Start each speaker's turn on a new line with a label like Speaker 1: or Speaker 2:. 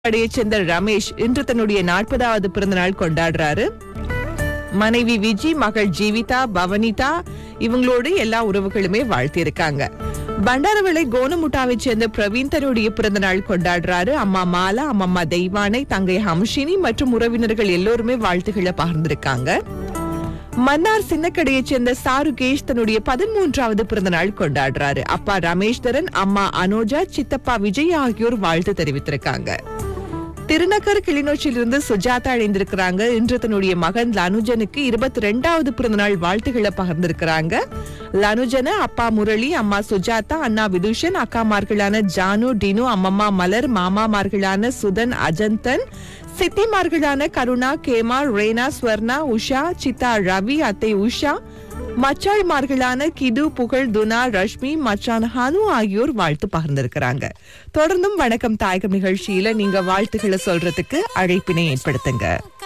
Speaker 1: கடையைச் சேர்ந்த ரமேஷ் இன்று தன்னுடைய நாற்பதாவது பிறந்தநாள் கொண்டாடுறாரு மனைவி விஜி மகள் ஜீவிதா பவனிதா இவங்களோடு எல்லா உறவுகளுமே வாழ்த்தியிருக்காங்க பண்டாரவளை கோனமுட்டாவைச் சேர்ந்த பிரவீன் தன்னுடைய பிறந்தநாள் கொண்டாடுறாரு அம்மா மாலா அம்மம்மா தெய்வானை தங்கை ஹம்ஷினி மற்றும் உறவினர்கள் எல்லோருமே வாழ்த்துக்களை பகிர்ந்திருக்காங்க மன்னார் சின்னக்கடையைச் சேர்ந்த சாருகேஷ் தன்னுடைய பதிமூன்றாவது பிறந்தநாள் கொண்டாடுறாரு அப்பா ரமேஷ்தரன் அம்மா அனோஜா சித்தப்பா விஜய் ஆகியோர் வாழ்த்து தெரிவித்திருக்காங்க திருநகர் கிளிநொச்சியிலிருந்து சுஜாதா இணைந்திருக்கிறாங்க இன்று தன்னுடைய மகன் லனுஜனுக்கு இருபத்தி ரெண்டாவது பிறந்தநாள் வாழ்த்துக்களை பகிர்ந்திருக்கிறாங்க லனுஜன அப்பா முரளி அம்மா சுஜாதா அண்ணா விதுஷன் அக்காமார்களான ஜானு டினு அம்மம்மா மலர் மாமாமார்களான சுதன் அஜந்தன் சித்திமார்களான கருணா கேமா ரேனா ஸ்வர்ணா உஷா சித்தா ரவி அத்தை உஷா மச்சாள்மார்களான கிது புகழ் துனா ரஷ்மி மச்சான் ஹனு ஆகியோர் வாழ்த்து பகிர்ந்திருக்கிறாங்க தொடர்ந்தும் வணக்கம் தாயகம் நிகழ்ச்சியில நீங்க வாழ்த்துக்களை சொல்றதுக்கு அழைப்பினை ஏற்படுத்துங்க